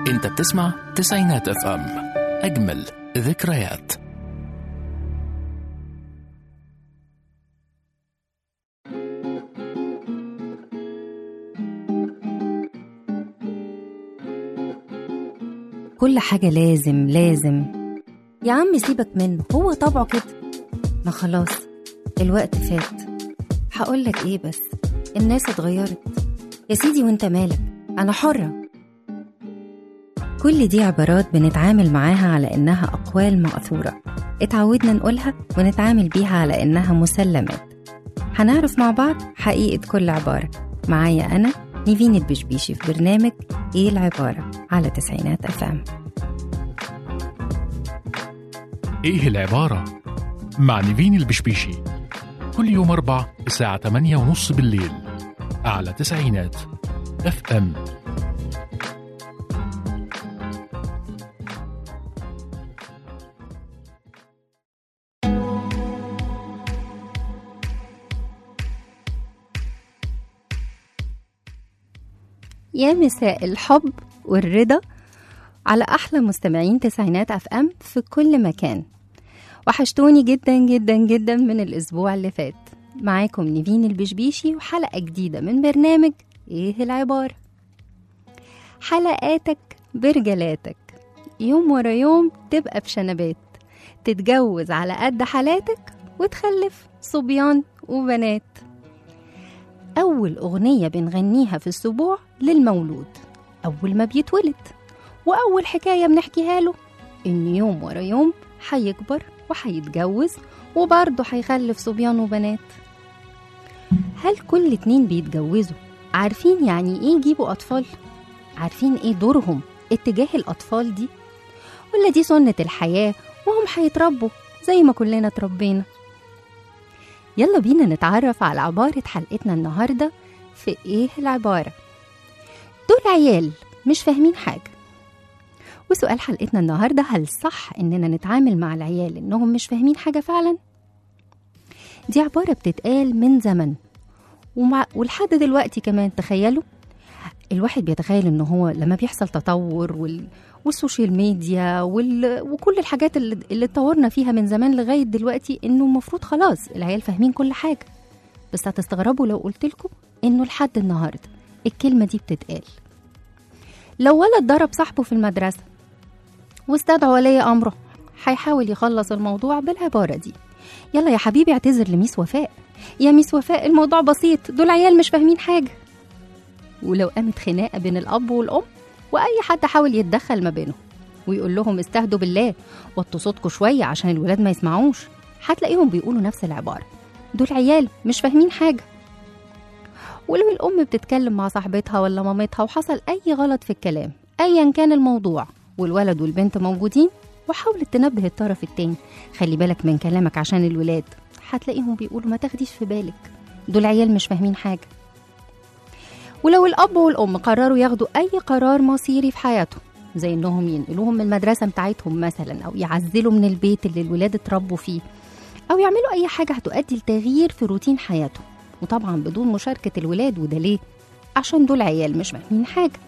انت بتسمع تسعينات اف ام اجمل ذكريات كل حاجة لازم لازم يا عم سيبك منه هو طبعه كده ما خلاص الوقت فات هقولك ايه بس الناس اتغيرت يا سيدي وانت مالك انا حرة كل دي عبارات بنتعامل معاها على انها اقوال مأثورة اتعودنا نقولها ونتعامل بيها على انها مسلمات هنعرف مع بعض حقيقة كل عبارة معايا انا نيفين البشبيشي في برنامج ايه العبارة على تسعينات اف ام ايه العبارة؟ مع نيفين البشبيشي كل يوم أربع الساعة 8 ونص بالليل على تسعينات اف ام يا مساء الحب والرضا على أحلى مستمعين تسعينات أف أم في كل مكان وحشتوني جدا جدا جدا من الأسبوع اللي فات معاكم نيفين البشبيشي وحلقة جديدة من برنامج إيه العبارة حلقاتك برجلاتك يوم ورا يوم تبقى بشنبات تتجوز على قد حالاتك وتخلف صبيان وبنات أول أغنية بنغنيها في السبوع للمولود أول ما بيتولد وأول حكاية بنحكيها له إن يوم ورا يوم هيكبر وهيتجوز وبرضه هيخلف صبيان وبنات هل كل اتنين بيتجوزوا عارفين يعني ايه يجيبوا أطفال؟ عارفين ايه دورهم اتجاه الأطفال دي؟ ولا دي سنة الحياة وهم هيتربوا زي ما كلنا اتربينا يلا بينا نتعرف على عبارة حلقتنا النهاردة في إيه العبارة دول عيال مش فاهمين حاجة وسؤال حلقتنا النهاردة هل صح إننا نتعامل مع العيال إنهم مش فاهمين حاجة فعلا؟ دي عبارة بتتقال من زمن ومع ولحد دلوقتي كمان تخيلوا الواحد بيتخيل إن هو لما بيحصل تطور وال... والسوشيال ميديا وال... وكل الحاجات اللي, اللي اتطورنا فيها من زمان لغاية دلوقتي إنه المفروض خلاص العيال فاهمين كل حاجة بس هتستغربوا لو قلت لكم إنه لحد النهاردة الكلمة دي بتتقال لو ولد ضرب صاحبه في المدرسة واستدعى ولي أمره هيحاول يخلص الموضوع بالعبارة دي يلا يا حبيبي اعتذر لميس وفاء يا ميس وفاء الموضوع بسيط دول عيال مش فاهمين حاجة ولو قامت خناقة بين الأب والأم وأي حد حاول يتدخل ما بينهم ويقول لهم استهدوا بالله وطوا صوتكم شوية عشان الولاد ما يسمعوش هتلاقيهم بيقولوا نفس العبارة دول عيال مش فاهمين حاجة ولو الأم بتتكلم مع صاحبتها ولا مامتها وحصل أي غلط في الكلام أيا كان الموضوع والولد والبنت موجودين وحاولت تنبه الطرف التاني خلي بالك من كلامك عشان الولاد هتلاقيهم بيقولوا ما تاخديش في بالك دول عيال مش فاهمين حاجة ولو الأب والأم قرروا ياخدوا أي قرار مصيري في حياتهم زي إنهم ينقلوهم من المدرسة بتاعتهم مثلا أو يعزلوا من البيت اللي الولاد اتربوا فيه أو يعملوا أي حاجة هتؤدي لتغيير في روتين حياتهم وطبعا بدون مشاركة الولاد وده ليه؟ عشان دول عيال مش فاهمين حاجة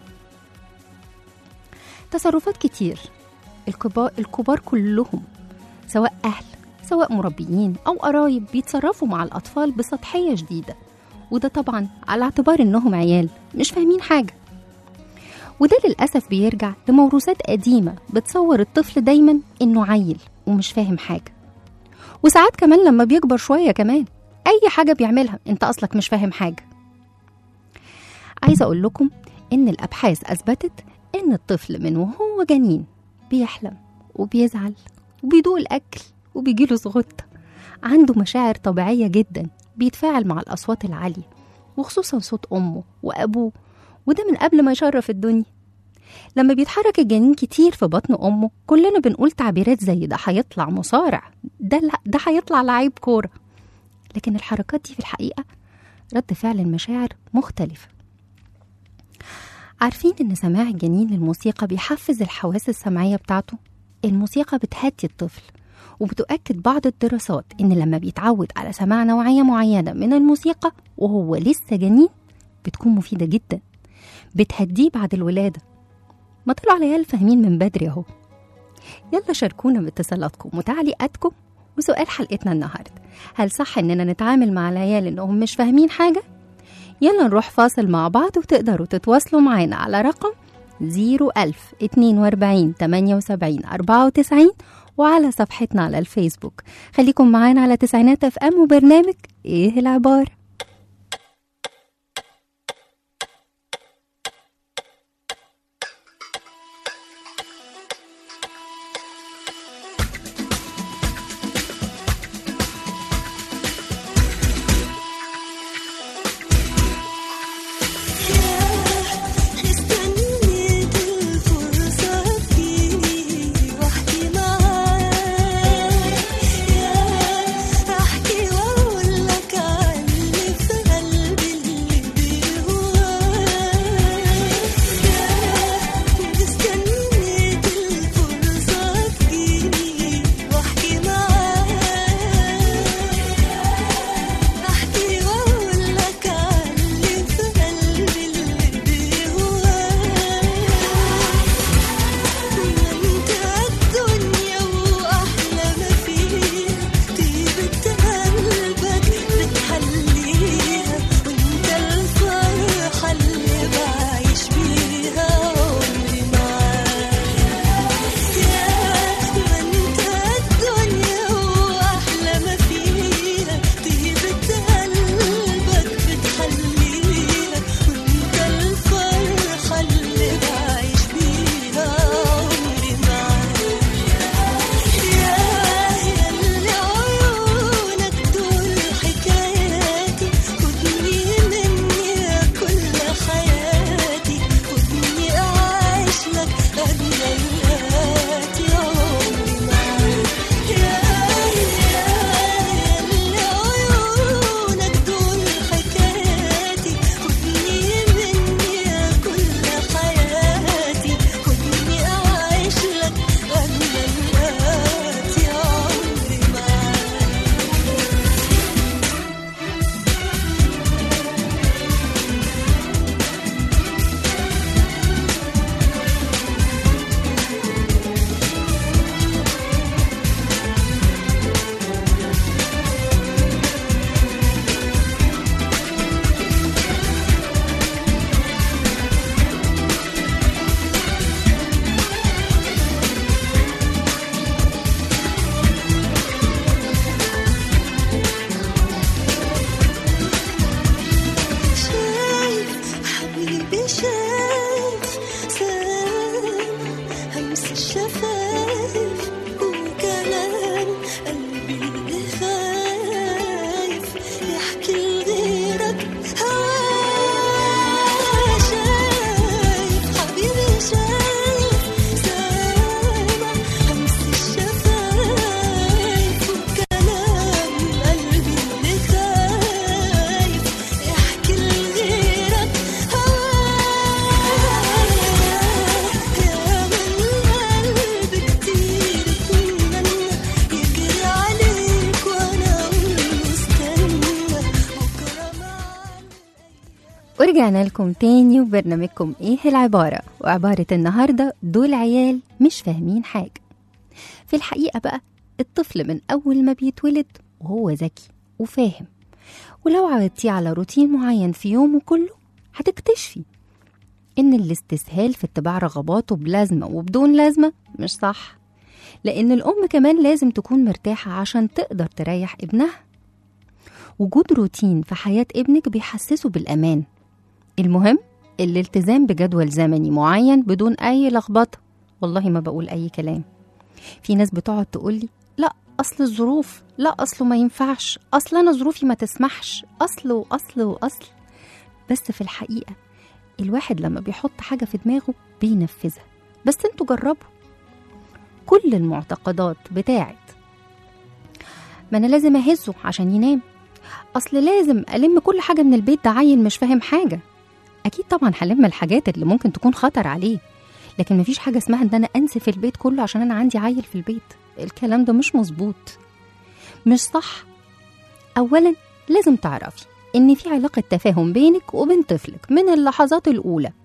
تصرفات كتير الكبار, الكبار كلهم سواء أهل سواء مربيين أو قرايب بيتصرفوا مع الأطفال بسطحية شديدة وده طبعا على اعتبار إنهم عيال مش فاهمين حاجة وده للأسف بيرجع لموروثات قديمة بتصور الطفل دايما إنه عيل ومش فاهم حاجة وساعات كمان لما بيكبر شوية كمان أي حاجة بيعملها أنت أصلك مش فاهم حاجة عايزة أقول لكم إن الأبحاث أثبتت إن الطفل من وهو جنين بيحلم وبيزعل وبيدوق الأكل وبيجيله زغطة عنده مشاعر طبيعية جدا بيتفاعل مع الأصوات العالية وخصوصا صوت أمه وأبوه وده من قبل ما يشرف الدنيا لما بيتحرك الجنين كتير في بطن أمه كلنا بنقول تعبيرات زي ده هيطلع مصارع ده ده هيطلع لعيب كورة لكن الحركات دي في الحقيقة رد فعل المشاعر مختلفة عارفين إن سماع الجنين للموسيقى بيحفز الحواس السمعية بتاعته الموسيقى بتهدي الطفل وبتؤكد بعض الدراسات إن لما بيتعود على سماع نوعية معينة من الموسيقى وهو لسه جنين بتكون مفيدة جدا بتهديه بعد الولادة ما طلعوا العيال فاهمين من بدري اهو يلا شاركونا باتصالاتكم وتعليقاتكم وسؤال حلقتنا النهارده هل صح اننا نتعامل مع العيال انهم مش فاهمين حاجه يلا نروح فاصل مع بعض وتقدروا تتواصلوا معانا على رقم 01000 42 78 94 وعلى صفحتنا على الفيسبوك خليكم معانا على تسعينات اف ام وبرنامج ايه العباره استنيت الفرصة تجيني واحكي معاك احكي واقول لك عن اللي في قلبي اللي بيهواك استنيت الفرصة تجيني واحكي معاك احكي واقول لك عن اللي في قلبي اللي بيهواك انت الدنيا واحلى ما فيها طيبة قلبك بتحليها وانت الفرحة اللي بعيش بيها عمري معاك يا ما انت الدنيا واحلى ما فيها طيبة قلبك بتحليها وانت الفرحة اللي بعيش بيها عمري معاك يا ياللي عيونك دول حكاياتي خدني مني يا كل حياتي خدني أعيش لك أجمل الآتي عمري معاك يا ياللي عيونك دول حكاياتي خدني مني يا كل حياتي خدني أعيش لك أجمل الآتي عمري معاك شايف حبيبي شايف سامع همس الشفايف وكلام قلبي اللي خايف يحكي لغيرك هواه شايف حبيبي شايف سامع همس الشفايف وكلام قلبي اللي خايف يحكي لغيرك هواه يا من قلبي كتير اتمنى يجري عليك وانا مستنى بكره معاك ورجعنا لكم تاني وبرنامجكم ايه العبارة وعبارة النهاردة دول عيال مش فاهمين حاجة في الحقيقة بقى الطفل من أول ما بيتولد وهو ذكي وفاهم ولو عودتيه على روتين معين في يومه كله هتكتشفي إن الاستسهال في اتباع رغباته بلازمة وبدون لازمة مش صح لأن الأم كمان لازم تكون مرتاحة عشان تقدر تريح ابنها وجود روتين في حياة ابنك بيحسسه بالأمان المهم الالتزام بجدول زمني معين بدون أي لخبطة والله ما بقول أي كلام في ناس بتقعد تقولي لا أصل الظروف لا أصله ما ينفعش أصل أنا ظروفي ما تسمحش أصل وأصل وأصل بس في الحقيقة الواحد لما بيحط حاجة في دماغه بينفذها بس انتوا جربوا كل المعتقدات بتاعت ما أنا لازم أهزه عشان ينام أصل لازم ألم كل حاجة من البيت ده عيل مش فاهم حاجة أكيد طبعا هلم الحاجات اللي ممكن تكون خطر عليه لكن مفيش حاجة اسمها إن أنا أنسف البيت كله عشان أنا عندي عيل في البيت الكلام ده مش مظبوط مش صح أولا لازم تعرفي إن في علاقة تفاهم بينك وبين طفلك من اللحظات الأولى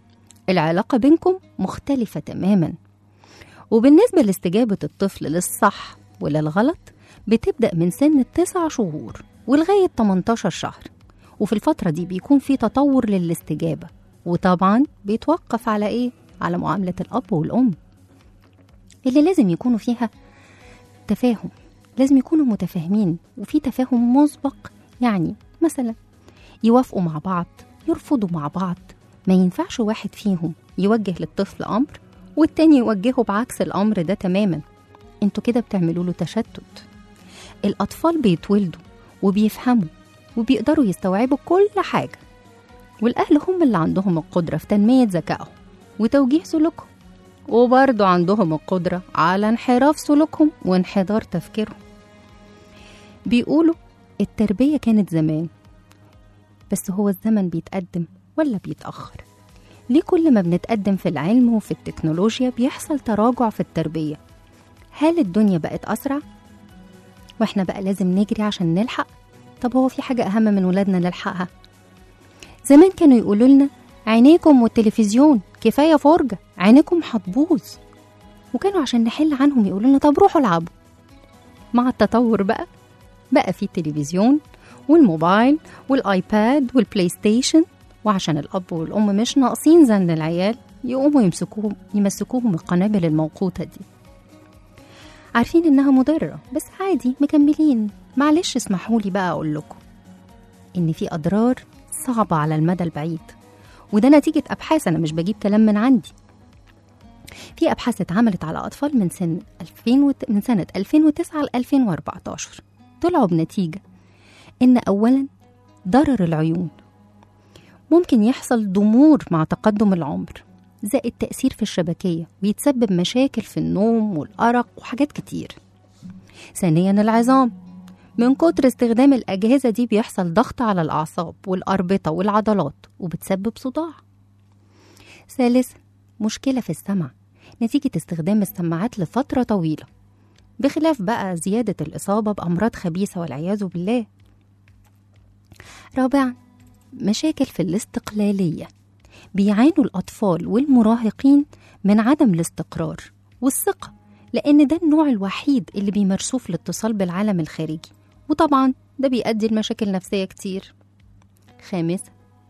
العلاقة بينكم مختلفة تماما وبالنسبة لاستجابة الطفل للصح وللغلط بتبدأ من سن التسع شهور ولغاية 18 شهر وفي الفترة دي بيكون في تطور للاستجابة وطبعا بيتوقف على إيه؟ على معاملة الأب والأم اللي لازم يكونوا فيها تفاهم لازم يكونوا متفاهمين وفي تفاهم مسبق يعني مثلا يوافقوا مع بعض يرفضوا مع بعض ما ينفعش واحد فيهم يوجه للطفل أمر والتاني يوجهه بعكس الأمر ده تماما انتوا كده بتعملوا له تشتت الأطفال بيتولدوا وبيفهموا وبيقدروا يستوعبوا كل حاجة والأهل هم اللي عندهم القدرة في تنمية ذكائهم وتوجيه سلوكهم وبرضه عندهم القدرة على انحراف سلوكهم وانحدار تفكيرهم بيقولوا التربية كانت زمان بس هو الزمن بيتقدم ولا بيتأخر ليه كل ما بنتقدم في العلم وفي التكنولوجيا بيحصل تراجع في التربية هل الدنيا بقت أسرع؟ وإحنا بقى لازم نجري عشان نلحق؟ طب هو في حاجة أهم من ولادنا نلحقها؟ زمان كانوا يقولوا لنا عينيكم والتلفزيون كفاية فرجة عينيكم هتبوظ وكانوا عشان نحل عنهم يقولوا لنا طب روحوا العبوا مع التطور بقى بقى في تلفزيون والموبايل والايباد والبلاي ستيشن وعشان الاب والام مش ناقصين زن العيال يقوموا يمسكوهم يمسكوهم القنابل الموقوته دي عارفين انها مضره بس عادي مكملين معلش اسمحوا لي بقى اقول لكم ان في اضرار صعبه على المدى البعيد وده نتيجه ابحاث انا مش بجيب كلام من عندي في ابحاث اتعملت على اطفال من سن 2000 وت... من سنه 2009 ل 2014 طلعوا بنتيجه ان اولا ضرر العيون ممكن يحصل ضمور مع تقدم العمر زائد تأثير في الشبكية ويتسبب مشاكل في النوم والأرق وحاجات كتير ثانيا العظام من كتر استخدام الأجهزة دي بيحصل ضغط على الأعصاب والأربطة والعضلات وبتسبب صداع ثالثا مشكلة في السمع نتيجة استخدام السماعات لفترة طويلة بخلاف بقى زيادة الإصابة بأمراض خبيثة والعياذ بالله رابعا مشاكل في الاستقلالية بيعانوا الأطفال والمراهقين من عدم الاستقرار والثقة لأن ده النوع الوحيد اللي بيمارسوه في الاتصال بالعالم الخارجي وطبعا ده بيؤدي لمشاكل نفسية كتير خامسا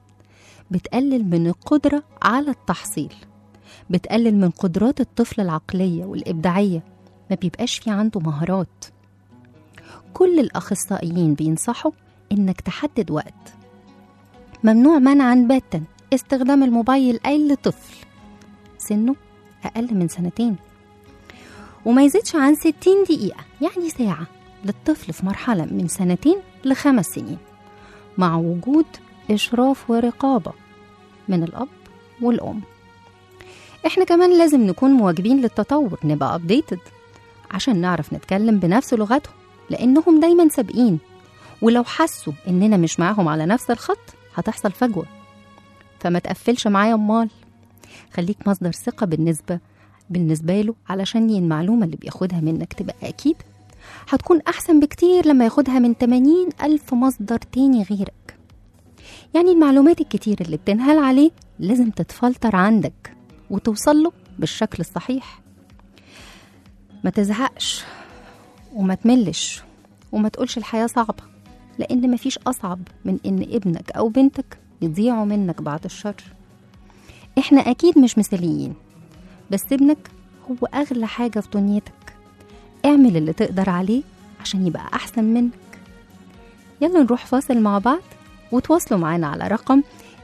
بتقلل من القدرة على التحصيل بتقلل من قدرات الطفل العقلية والإبداعية ما بيبقاش في عنده مهارات كل الأخصائيين بينصحوا إنك تحدد وقت ممنوع منعا باتا استخدام الموبايل أي طفل سنه أقل من سنتين وما يزيدش عن 60 دقيقة يعني ساعة للطفل في مرحلة من سنتين لخمس سنين مع وجود إشراف ورقابة من الأب والأم إحنا كمان لازم نكون مواكبين للتطور نبقى أبديتد عشان نعرف نتكلم بنفس لغتهم لأنهم دايما سابقين ولو حسوا إننا مش معاهم على نفس الخط هتحصل فجوة فما تقفلش معايا أمال خليك مصدر ثقة بالنسبة بالنسبة له علشان المعلومة اللي بياخدها منك تبقى أكيد هتكون أحسن بكتير لما ياخدها من 80 ألف مصدر تاني غيرك يعني المعلومات الكتير اللي بتنهال عليه لازم تتفلتر عندك وتوصل له بالشكل الصحيح ما تزهقش وما تملش وما تقولش الحياة صعبة لأن مفيش أصعب من إن ابنك أو بنتك يضيعوا منك بعد الشر إحنا أكيد مش مثاليين بس ابنك هو أغلى حاجة في دنيتك اعمل اللي تقدر عليه عشان يبقى أحسن منك يلا نروح فاصل مع بعض وتواصلوا معانا على رقم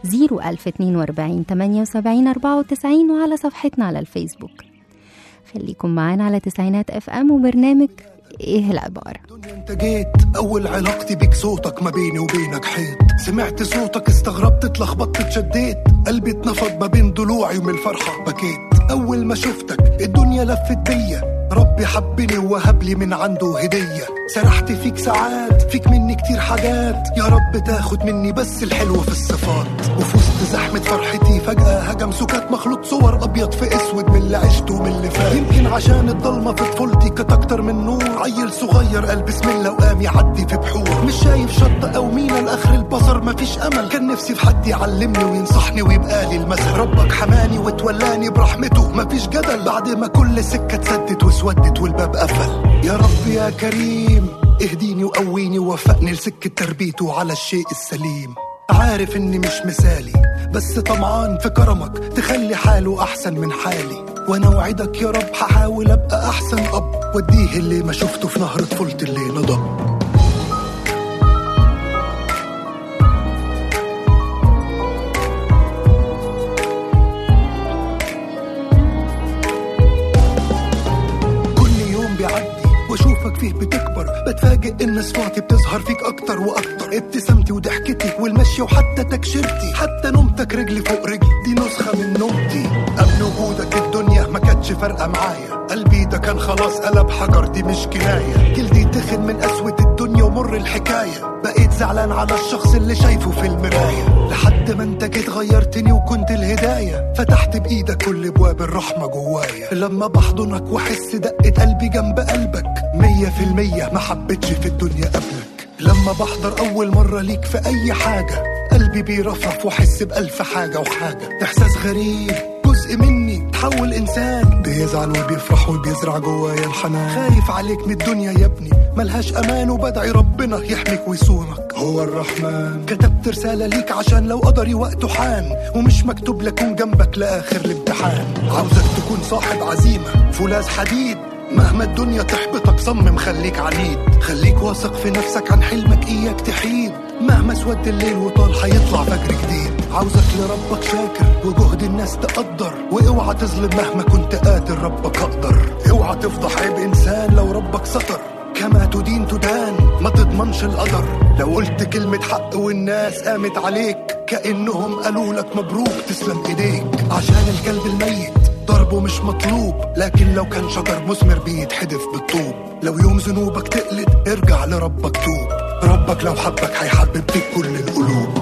01042 78 94 وعلى صفحتنا على الفيسبوك خليكم معانا على تسعينات اف ام وبرنامج ايه العبارة دنيا انت جيت اول علاقتي بيك صوتك ما بيني وبينك حيط سمعت صوتك استغربت اتلخبطت اتشديت قلبي اتنفض ما بين ضلوعي ومن الفرحة بكيت اول ما شفتك الدنيا لفت بيا ربي حبني ووهب لي من عنده هدية سرحت فيك ساعات فيك مني كتير حاجات يا رب تاخد مني بس الحلو في الصفات وفي وسط زحمة فرحتي فجأة انهجم سكات مخلوط صور ابيض في اسود من اللي عشته من اللي فات يمكن عشان الضلمه في طفولتي كانت اكتر من نور عيل صغير قال بسم الله وقام يعدي في بحور مش شايف شط او مينا لاخر البصر مفيش امل كان نفسي في حد يعلمني وينصحني ويبقى لي المثل ربك حماني وتولاني برحمته مفيش جدل بعد ما كل سكه اتسدت واسودت والباب قفل يا رب يا كريم اهديني وقويني ووفقني لسكه تربيته على الشيء السليم عارف اني مش مثالي بس طمعان في كرمك تخلي حاله احسن من حالي وانا وعدك يا رب هحاول ابقى احسن اب واديه اللي ما شفته في نهر طفولتي اللي نضب كل يوم بيعدي واشوفك فيه بتكبر بتفاجئ ان صفاتي بتظهر فيك اكتر واكتر ابتسامتي وضحكتي والمشي وحتى تكشيرتي حتى نومتك رجلي فوق رجلي دي نسخه من نومتي قبل وجودك الدنيا ما كانتش فارقه معايا قلبي ده كان خلاص قلب حجر دي مش كنايه جلدي تخن من قسوه الدنيا ومر الحكايه بقيت زعلان على الشخص اللي شايفه في المرايه لحد ما انت جيت غيرتني وكنت الهدايه فتحت بايدك كل ابواب الرحمه جوايا لما بحضنك واحس دقه قلبي جنب قلبك مية في المية ما حبيتش في الدنيا قبلك لما بحضر أول مرة ليك في أي حاجة قلبي بيرفرف واحس بألف حاجة وحاجة إحساس غريب جزء مني تحول إنسان بيزعل وبيفرح وبيزرع جوايا الحنان خايف عليك من الدنيا يا ابني ملهاش أمان وبدعي ربنا يحميك ويصونك هو الرحمن كتبت رسالة ليك عشان لو قدري وقته حان ومش مكتوب لكون جنبك لآخر الامتحان عاوزك تكون صاحب عزيمة فولاذ حديد مهما الدنيا تحبطك صمم خليك عنيد خليك واثق في نفسك عن حلمك اياك تحيد مهما سود الليل وطال هيطلع فجر جديد عاوزك لربك شاكر وجهد الناس تقدر واوعى تظلم مهما كنت قادر ربك اقدر اوعى تفضح عيب انسان لو ربك ستر كما تدين تدان ما تضمنش القدر لو قلت كلمة حق والناس قامت عليك كأنهم قالوا لك مبروك تسلم ايديك عشان الكلب الميت ضربه مش مطلوب لكن لو كان شجر مثمر بيتحدف بالطوب لو يوم ذنوبك تقلد ارجع لربك توب ربك لو حبك هيحبب فيك كل القلوب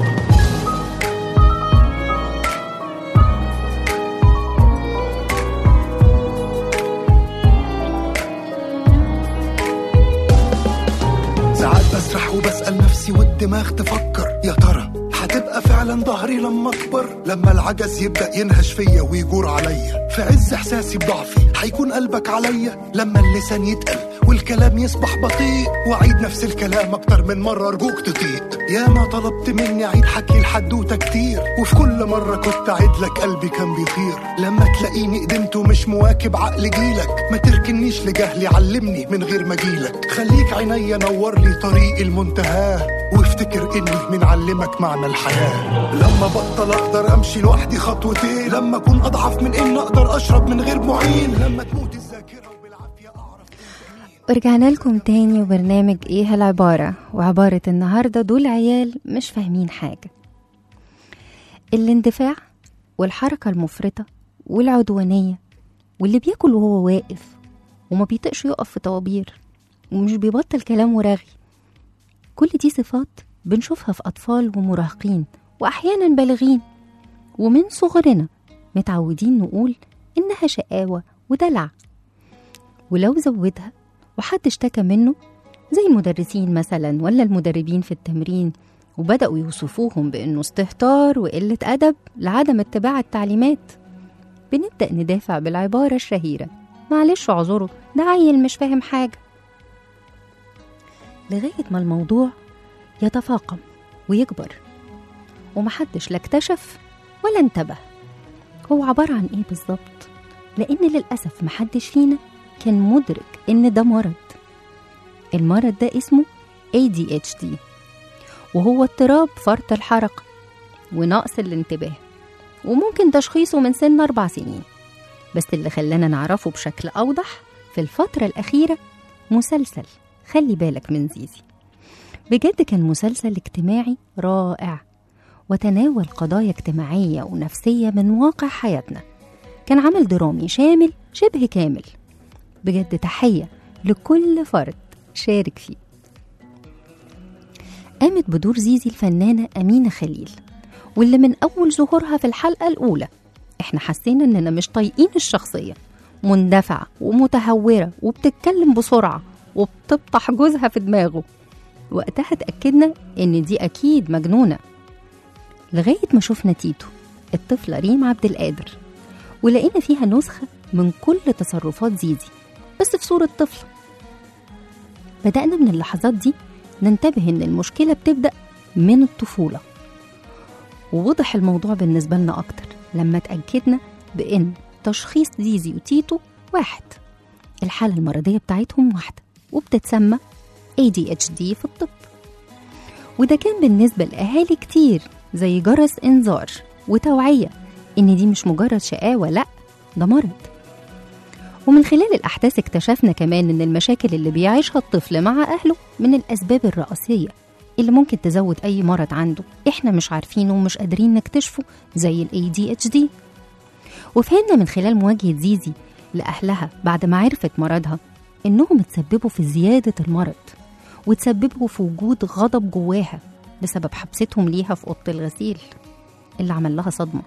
ساعات بسرح وبسأل نفسي والدماغ تفكر يا ترى هتبقى فعلا ظهري لما اكبر لما العجز يبدا ينهش فيا ويجور عليا في عز احساسي بضعفي هيكون قلبك عليا لما اللسان يتقل والكلام يصبح بطيء واعيد نفس الكلام اكتر من مره ارجوك تطيق يا ما طلبت مني اعيد حكي الحدوته كتير وفي كل مره كنت اعيد لك قلبي كان بيطير لما تلاقيني قدمت ومش مواكب عقل جيلك ما تركنيش لجهلي علمني من غير ما اجيلك خليك عينيا نور لي طريق المنتهى وافتكر اني من علمك معنى الحياه لما بطل اقدر امشي لوحدي خطوتين لما اكون اضعف من ان اقدر اشرب من غير معين لما تموت الذاكره وبالعافيه اعرف ورجعنا لكم تاني وبرنامج ايه العبارة وعبارة النهاردة دول عيال مش فاهمين حاجة الاندفاع والحركة المفرطة والعدوانية واللي بياكل وهو واقف وما بيطقش يقف في طوابير ومش بيبطل كلام ورغي كل دي صفات بنشوفها في أطفال ومراهقين وأحيانا بالغين ومن صغرنا متعودين نقول إنها شقاوة ودلع ولو زودها وحد اشتكى منه زي المدرسين مثلا ولا المدربين في التمرين وبدأوا يوصفوهم بأنه استهتار وقلة أدب لعدم اتباع التعليمات بنبدأ ندافع بالعبارة الشهيرة معلش اعذره ده عيل مش فاهم حاجة لغاية ما الموضوع يتفاقم ويكبر ومحدش لا اكتشف ولا انتبه هو عبارة عن ايه بالظبط لأن للأسف محدش فينا كان مدرك إن ده مرض المرض ده اسمه ADHD وهو اضطراب فرط الحركة ونقص الانتباه وممكن تشخيصه من سن أربع سنين بس اللي خلانا نعرفه بشكل أوضح في الفترة الأخيرة مسلسل خلي بالك من زيزي بجد كان مسلسل اجتماعي رائع وتناول قضايا اجتماعية ونفسية من واقع حياتنا كان عمل درامي شامل شبه كامل بجد تحية لكل فرد شارك فيه قامت بدور زيزي الفنانة أمينة خليل واللي من أول ظهورها في الحلقة الأولى احنا حاسين اننا مش طايقين الشخصية مندفعة ومتهورة وبتتكلم بسرعة وبتبطح جوزها في دماغه وقتها اتأكدنا ان دي اكيد مجنونة لغاية ما شفنا تيتو الطفلة ريم عبد القادر ولقينا فيها نسخة من كل تصرفات زيزي بس في صورة طفل بدأنا من اللحظات دي ننتبه إن المشكلة بتبدأ من الطفولة ووضح الموضوع بالنسبة لنا أكتر لما اتأكدنا بإن تشخيص زيزي وتيتو واحد الحالة المرضية بتاعتهم واحدة وبتتسمى ADHD في الطب وده كان بالنسبة لأهالي كتير زي جرس إنذار وتوعية إن دي مش مجرد شقاوة لأ ده مرض ومن خلال الأحداث اكتشفنا كمان إن المشاكل اللي بيعيشها الطفل مع أهله من الأسباب الرئيسية اللي ممكن تزود أي مرض عنده إحنا مش عارفينه ومش قادرين نكتشفه زي ال ADHD وفهمنا من خلال مواجهة زيزي لأهلها بعد ما عرفت مرضها إنهم اتسببوا في زيادة المرض وتسببوا في وجود غضب جواها بسبب حبستهم ليها في أوضة الغسيل اللي عمل لها صدمة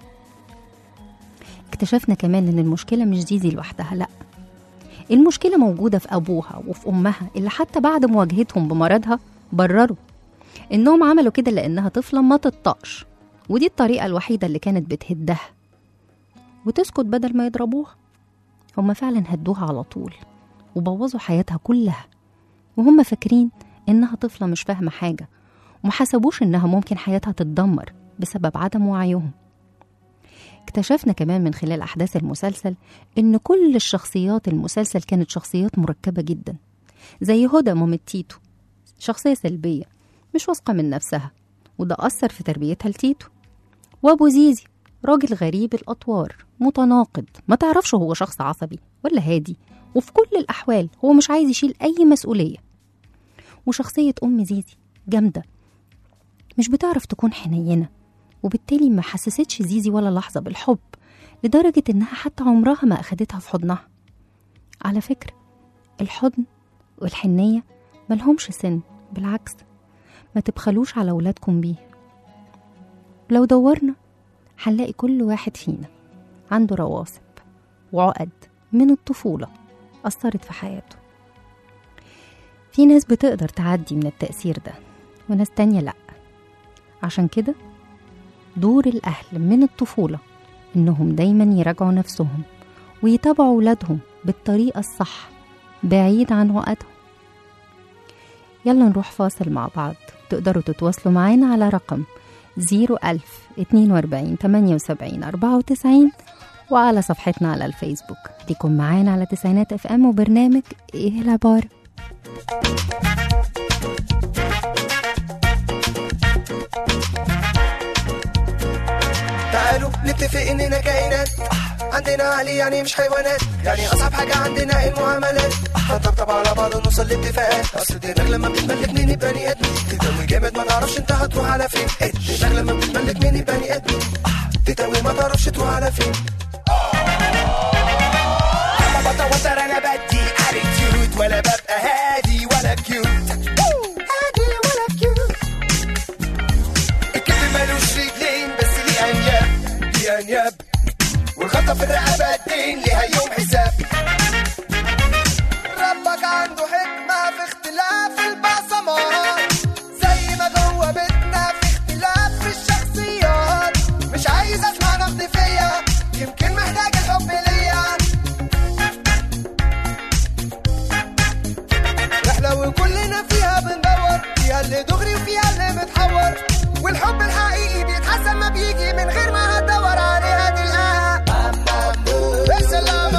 اكتشفنا كمان إن المشكلة مش زيزي لوحدها لأ المشكلة موجودة في أبوها وفي أمها اللي حتى بعد مواجهتهم بمرضها برروا إنهم عملوا كده لأنها طفلة ما تطقش ودي الطريقة الوحيدة اللي كانت بتهدها وتسكت بدل ما يضربوها هما فعلا هدوها على طول وبوظوا حياتها كلها وهم فاكرين إنها طفلة مش فاهمة حاجة ومحسبوش إنها ممكن حياتها تتدمر بسبب عدم وعيهم اكتشفنا كمان من خلال أحداث المسلسل إن كل الشخصيات المسلسل كانت شخصيات مركبة جدا زي هدى مامة تيتو شخصية سلبية مش واثقة من نفسها وده أثر في تربيتها لتيتو وأبو زيزي راجل غريب الأطوار متناقض ما تعرفش هو شخص عصبي ولا هادي وفي كل الأحوال هو مش عايز يشيل أي مسؤولية وشخصية أم زيزي جامدة مش بتعرف تكون حنينة وبالتالي ما حسستش زيزي ولا لحظة بالحب لدرجة إنها حتى عمرها ما أخدتها في حضنها على فكرة الحضن والحنية ملهمش سن بالعكس ما تبخلوش على ولادكم بيه لو دورنا هنلاقي كل واحد فينا عنده رواسب وعقد من الطفولة أثرت في حياته في ناس بتقدر تعدي من التأثير ده وناس تانية لأ عشان كده دور الأهل من الطفولة إنهم دايما يراجعوا نفسهم ويتابعوا ولادهم بالطريقة الصح بعيد عن عقدهم يلا نروح فاصل مع بعض تقدروا تتواصلوا معانا على رقم 01000 42 78 94 وعلى صفحتنا على الفيسبوك ليكم معانا على تسعينات اف ام وبرنامج ايه العبارة تعالوا نتفق اننا كائنات عندنا عقل يعني مش حيوانات يعني اصعب حاجه عندنا المعاملات هنطبطب على بعض ونوصل لاتفاقات اصل الدماغ لما بتتملك من البني ادم تتوي جامد ما تعرفش انت هتروح على فين الدماغ لما بتتملك من البني ادم تتوي ما تعرفش تروح على فين لما بتوتر انا بدي اتيتيود ولا ببقى هادي ولا كيوت هادي ولا كيوت الكلب مالوش رجلين بس ليه انياب ليه انياب والخطة في الرقبة الدين ليها يوم حساب ربك عنده حكمة في اختلاف البصمات زي ما جوه بيتنا في اختلاف في الشخصيات مش عايز اسمع نقد فيا يمكن محتاج الحب ليا رحلة وكلنا فيها بندور فيها اللي دغري وفيها اللي متحور والحب الحقيقي بيتحسن ما بيجي من غير ما هتدور عليها تلقاها السلام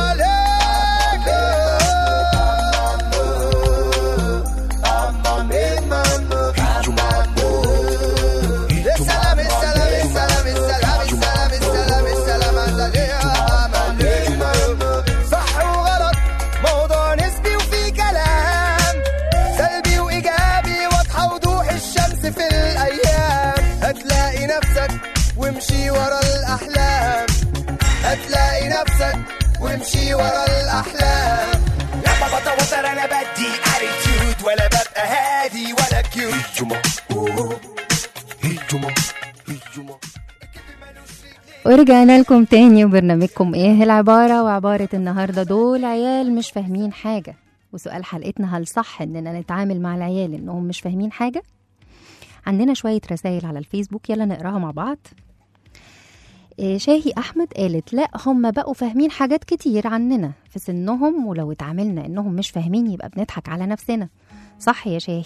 عليكم السلام السلام السلام السلام السلام السلام السلام عليكم صح وغلط موضوع نسبي وفي كلام سلبي وايجابي واضحه وضوح الشمس في الايام هتلاقي نفسك وامشي ورا الاحلام هتلاقي نفسك وامشي ورا الاحلام لما بتوتر انا بدي اتيتيود ولا ببقى هادي ولا كيوت هجومة هجومة هجومة ورجعنا لكم تاني وبرنامجكم ايه العبارة وعبارة النهاردة دول عيال مش فاهمين حاجة وسؤال حلقتنا هل صح اننا نتعامل مع العيال انهم مش فاهمين حاجة عندنا شوية رسائل على الفيسبوك يلا نقراها مع بعض إيه، شاهي احمد قالت لا هم بقوا فاهمين حاجات كتير عننا في سنهم ولو اتعاملنا انهم مش فاهمين يبقى بنضحك على نفسنا صح يا شاهي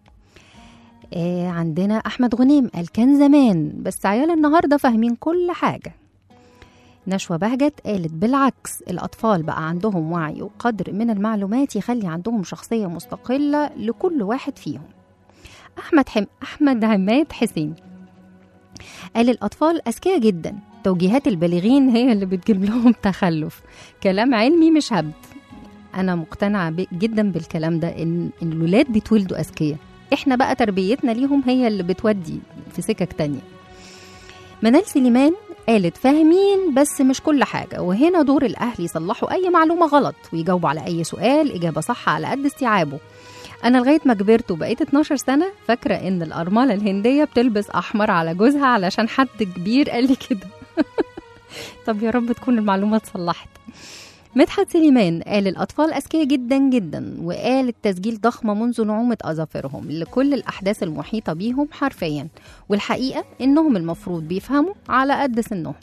آه، عندنا احمد غنيم قال كان زمان بس عيال النهارده فاهمين كل حاجه نشوى بهجت قالت بالعكس الأطفال بقى عندهم وعي وقدر من المعلومات يخلي عندهم شخصية مستقلة لكل واحد فيهم أحمد حم... أحمد عماد حسين قال الأطفال أذكياء جدا توجيهات البالغين هي اللي بتجيب لهم تخلف كلام علمي مش هبد أنا مقتنعة ب... جدا بالكلام ده إن إن الولاد بيتولدوا أذكياء إحنا بقى تربيتنا ليهم هي اللي بتودي في سكك تانية منال سليمان قالت فاهمين بس مش كل حاجة وهنا دور الأهل يصلحوا أي معلومة غلط ويجاوبوا على أي سؤال إجابة صح على قد استيعابه أنا لغاية ما كبرت وبقيت 12 سنة فاكرة إن الأرملة الهندية بتلبس أحمر على جوزها علشان حد كبير قال لي كده طب يا رب تكون المعلومة اتصلحت مدحت سليمان قال الأطفال أذكياء جدا جدا وقال التسجيل ضخمة منذ نعومة أظافرهم لكل الأحداث المحيطة بيهم حرفيا والحقيقة إنهم المفروض بيفهموا على قد سنهم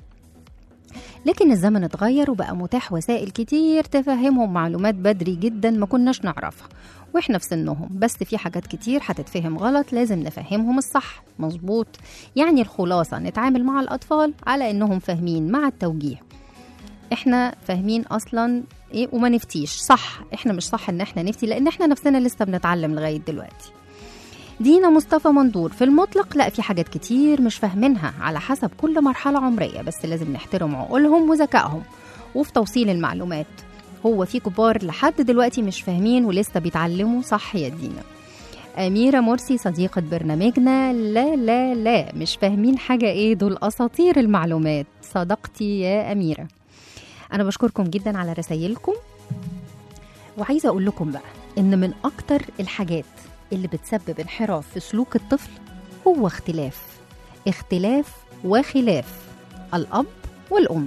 لكن الزمن اتغير وبقى متاح وسائل كتير تفهمهم معلومات بدري جدا ما كناش نعرفها واحنا في سنهم بس في حاجات كتير هتتفهم غلط لازم نفهمهم الصح مظبوط يعني الخلاصة نتعامل مع الأطفال على إنهم فاهمين مع التوجيه احنا فاهمين اصلا ايه وما نفتيش صح احنا مش صح ان احنا نفتي لان احنا نفسنا لسه بنتعلم لغايه دلوقتي دينا مصطفى مندور في المطلق لا في حاجات كتير مش فاهمينها على حسب كل مرحله عمريه بس لازم نحترم عقولهم وذكائهم وفي توصيل المعلومات هو في كبار لحد دلوقتي مش فاهمين ولسه بيتعلموا صح يا دينا أميرة مرسي صديقة برنامجنا لا لا لا مش فاهمين حاجة إيه دول أساطير المعلومات صدقتي يا أميرة انا بشكركم جدا على رسايلكم وعايزه اقول لكم بقى ان من اكتر الحاجات اللي بتسبب انحراف في سلوك الطفل هو اختلاف اختلاف وخلاف الاب والام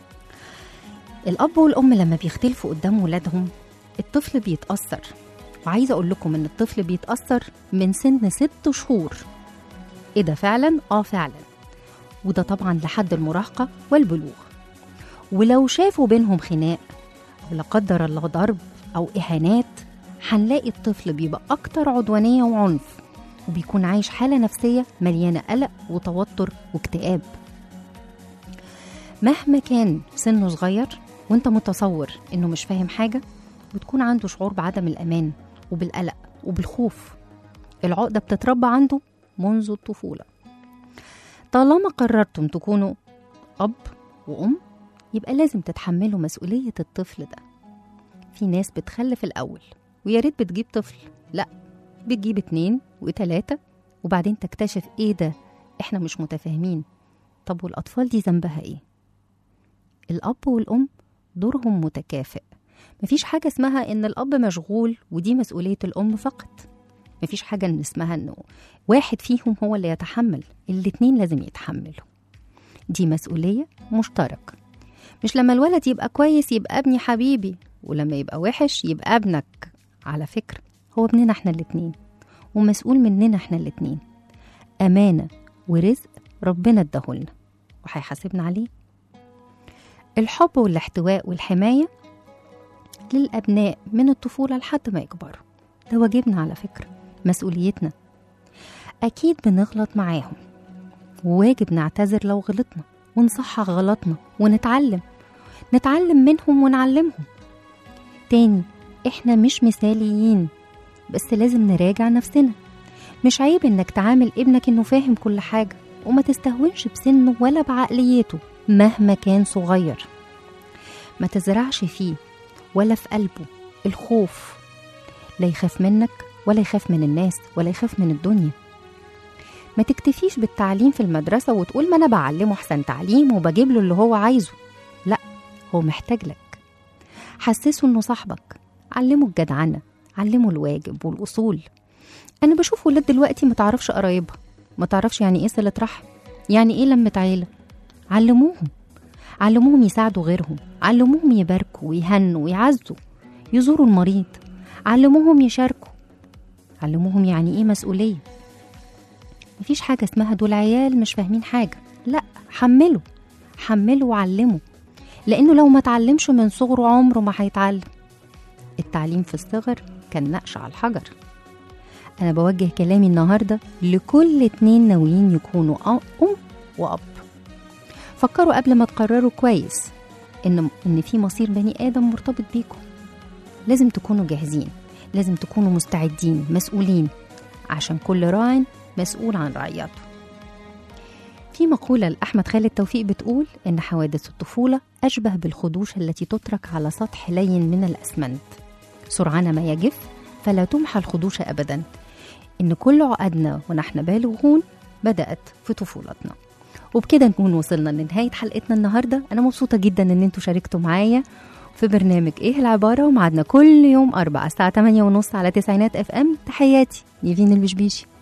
الاب والام لما بيختلفوا قدام ولادهم الطفل بيتاثر وعايزه اقول لكم ان الطفل بيتاثر من سن ست شهور ايه ده فعلا اه فعلا وده طبعا لحد المراهقه والبلوغ ولو شافوا بينهم خناق أو لا قدر الله ضرب أو إهانات هنلاقي الطفل بيبقى أكتر عدوانية وعنف وبيكون عايش حالة نفسية مليانة قلق وتوتر واكتئاب مهما كان سنه صغير وانت متصور انه مش فاهم حاجة بتكون عنده شعور بعدم الأمان وبالقلق وبالخوف العقدة بتتربى عنده منذ الطفولة طالما قررتم تكونوا أب وأم يبقى لازم تتحملوا مسؤولية الطفل ده في ناس بتخلف الأول ويا ريت بتجيب طفل لا بتجيب اتنين وتلاتة وبعدين تكتشف ايه ده احنا مش متفاهمين طب والأطفال دي ذنبها ايه الأب والأم دورهم متكافئ مفيش حاجة اسمها إن الأب مشغول ودي مسؤولية الأم فقط مفيش حاجة إن اسمها إنه واحد فيهم هو اللي يتحمل الاتنين لازم يتحملوا دي مسؤولية مشتركة مش لما الولد يبقى كويس يبقى ابني حبيبي ولما يبقى وحش يبقى ابنك على فكرة هو ابننا احنا الاتنين ومسؤول مننا احنا الاتنين أمانة ورزق ربنا اداهولنا وهيحاسبنا عليه الحب والاحتواء والحماية للأبناء من الطفولة لحد ما يكبروا ده واجبنا على فكرة مسؤوليتنا أكيد بنغلط معاهم وواجب نعتذر لو غلطنا ونصحح غلطنا ونتعلم نتعلم منهم ونعلمهم تاني احنا مش مثاليين بس لازم نراجع نفسنا مش عيب انك تعامل ابنك انه فاهم كل حاجة وما تستهونش بسنه ولا بعقليته مهما كان صغير ما تزرعش فيه ولا في قلبه الخوف لا يخاف منك ولا يخاف من الناس ولا يخاف من الدنيا ما تكتفيش بالتعليم في المدرسة وتقول ما أنا بعلمه أحسن تعليم وبجيب له اللي هو عايزه لا هو محتاج لك حسسه إنه صاحبك علمه الجدعنة علمه الواجب والأصول أنا بشوف ولاد دلوقتي ما تعرفش قرايبها ما تعرفش يعني إيه صلة رحم يعني إيه لمة عيلة علموهم علموهم يساعدوا غيرهم علموهم يباركوا ويهنوا ويعزوا يزوروا المريض علموهم يشاركوا علموهم يعني ايه مسؤولية مفيش حاجة اسمها دول عيال مش فاهمين حاجة لا حملوا حملوا وعلموا لأنه لو ما تعلمش من صغره عمره ما هيتعلم التعليم في الصغر كان نقش على الحجر أنا بوجه كلامي النهاردة لكل اتنين ناويين يكونوا أ- أم وأب فكروا قبل ما تقرروا كويس إن إن في مصير بني آدم مرتبط بيكم لازم تكونوا جاهزين لازم تكونوا مستعدين مسؤولين عشان كل راع مسؤول عن رعيته في مقولة لأحمد خالد توفيق بتقول إن حوادث الطفولة أشبه بالخدوش التي تترك على سطح لين من الأسمنت سرعان ما يجف فلا تمحى الخدوش أبدا إن كل عقدنا ونحن بالغون بدأت في طفولتنا وبكده نكون وصلنا لنهاية حلقتنا النهاردة أنا مبسوطة جدا إن انتوا شاركتوا معايا في برنامج إيه العبارة ومعادنا كل يوم أربعة الساعة 8 ونص على تسعينات اف ام تحياتي نيفين البشبيشي